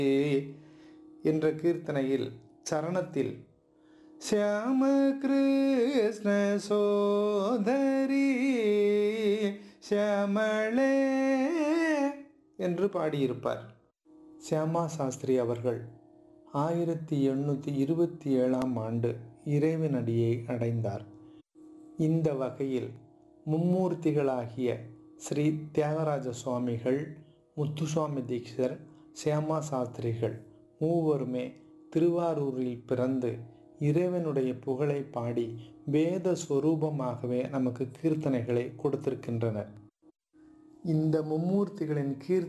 என்ற கீர்த்தனையில் சரணத்தில் श्याम कृष्ण சோதரி श्यामளே என்று பாடியிருப்பார் சியாமா சாஸ்திரி அவர்கள் ஆயிரத்தி எண்ணூற்றி இருபத்தி ஏழாம் ஆண்டு இறைவனடியை அடைந்தார் இந்த வகையில் மும்மூர்த்திகளாகிய ஸ்ரீ தியாகராஜ சுவாமிகள் முத்துசுவாமி தீட்சர் சியாமா சாஸ்திரிகள் மூவருமே திருவாரூரில் பிறந்து இறைவனுடைய புகழை பாடி வேத ஸ்வரூபமாகவே நமக்கு கீர்த்தனைகளை கொடுத்திருக்கின்றனர் இந்த மும்மூர்த்திகளின் கீர்த்தனை